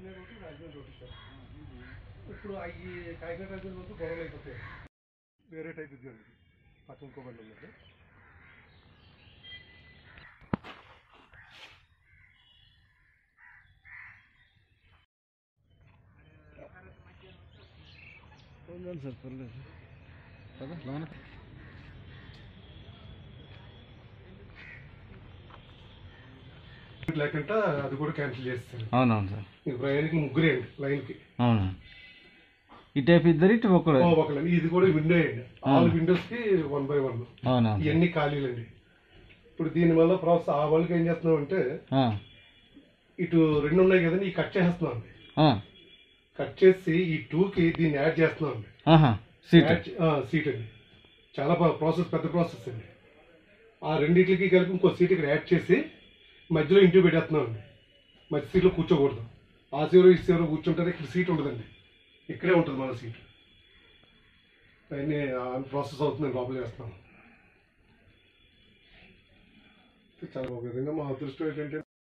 కాకినాడ ఒకటి రాజమండ్రి ఒకటి సార్ ఇప్పుడు అవి కాకినాడ రాజమండ్రి వరకు గొడవలు అయిపోతాయి వేరే టైప్ ఇది అండి పక్కన ఇంకో బండి ఉందండి ఉందండి సార్ పర్లేదు కదా లోన లేకుండా అది కూడా క్యాన్సిల్ చేస్తాను అవునవును సార్ ఇంక ప్రయాణికులు ముగ్గురే అండి లైన్కి అవును ఈ టైప్ ఇద్దరు ఇటు ఒకరు ఒకళ్ళండి ఇది కూడా విండో అండి ఆల్ విండోస్ కి వన్ బై వన్ అవునవును ఇవన్నీ ఖాళీలండి ఇప్పుడు దీనివల్ల ప్రాసెస్ ఆ వాళ్ళకి ఏం చేస్తున్నాం అంటే ఆ, ఇటు రెండు ఉన్నాయి కదండి ఈ కట్ చేస్తున్నాం అండి ఆ, కట్ చేసి ఈ టూ కి దీన్ని యాడ్ చేస్తున్నాం అండి ఆహా సీట్ యాడ్ చే- ఆ, సీట్ అండి చాలా ప్రాసెస్ పెద్ద ప్రాసెస్ అండి ఆ రెండింటికి కలిపి ఇంకో సీట్ ఇక్కడ యాడ్ చేసి మధ్యలో ఇంటికి పెట్టేస్తున్నాం అండి మధ్య సీట్లో కూర్చోకూడదు ఆ సీరో ఈ సీరో కూర్చుంటారు ఇక్కడ సీట్ ఉండదండి ఇక్కడే ఉంటుంది మన సీట్ అవన్నీ ప్రాసెస్ అవుతుంది లోపల చేస్తాం చాలా ఒక విధంగా మా అదృష్టం ఏంటంటే